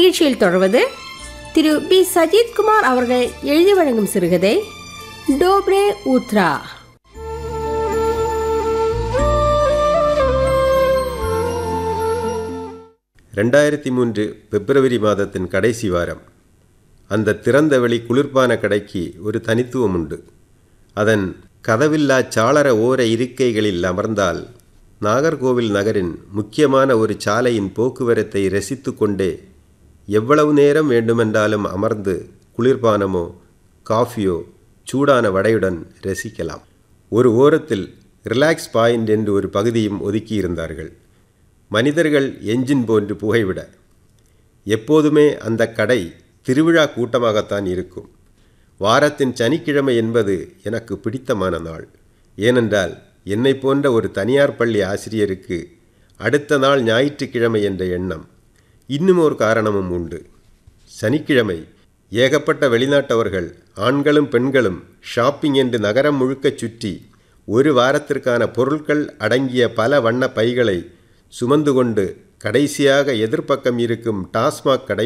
நிகழ்ச்சியில் தொடர்வது திரு பி சஜித்குமார் அவர்கள் எழுதி வழங்கும் சிறுகதை டோப்ரே ஊத்ரா ரெண்டாயிரத்தி மூன்று பிப்ரவரி மாதத்தின் கடைசி வாரம் அந்த திறந்தவெளி குளிர்பான கடைக்கு ஒரு தனித்துவம் உண்டு அதன் கதவில்லா சாளர ஓர இருக்கைகளில் அமர்ந்தால் நாகர்கோவில் நகரின் முக்கியமான ஒரு சாலையின் போக்குவரத்தை ரசித்து கொண்டே எவ்வளவு நேரம் வேண்டுமென்றாலும் அமர்ந்து குளிர்பானமோ காஃபியோ சூடான வடையுடன் ரசிக்கலாம் ஒரு ஓரத்தில் ரிலாக்ஸ் பாயிண்ட் என்று ஒரு பகுதியும் ஒதுக்கியிருந்தார்கள் மனிதர்கள் என்ஜின் போன்று புகைவிட எப்போதுமே அந்த கடை திருவிழா கூட்டமாகத்தான் இருக்கும் வாரத்தின் சனிக்கிழமை என்பது எனக்கு பிடித்தமான நாள் ஏனென்றால் என்னை போன்ற ஒரு தனியார் பள்ளி ஆசிரியருக்கு அடுத்த நாள் ஞாயிற்றுக்கிழமை என்ற எண்ணம் இன்னும் ஒரு காரணமும் உண்டு சனிக்கிழமை ஏகப்பட்ட வெளிநாட்டவர்கள் ஆண்களும் பெண்களும் ஷாப்பிங் என்று நகரம் முழுக்கச் சுற்றி ஒரு வாரத்திற்கான பொருட்கள் அடங்கிய பல வண்ண பைகளை சுமந்து கொண்டு கடைசியாக எதிர்ப்பக்கம் இருக்கும் டாஸ்மாக் கடை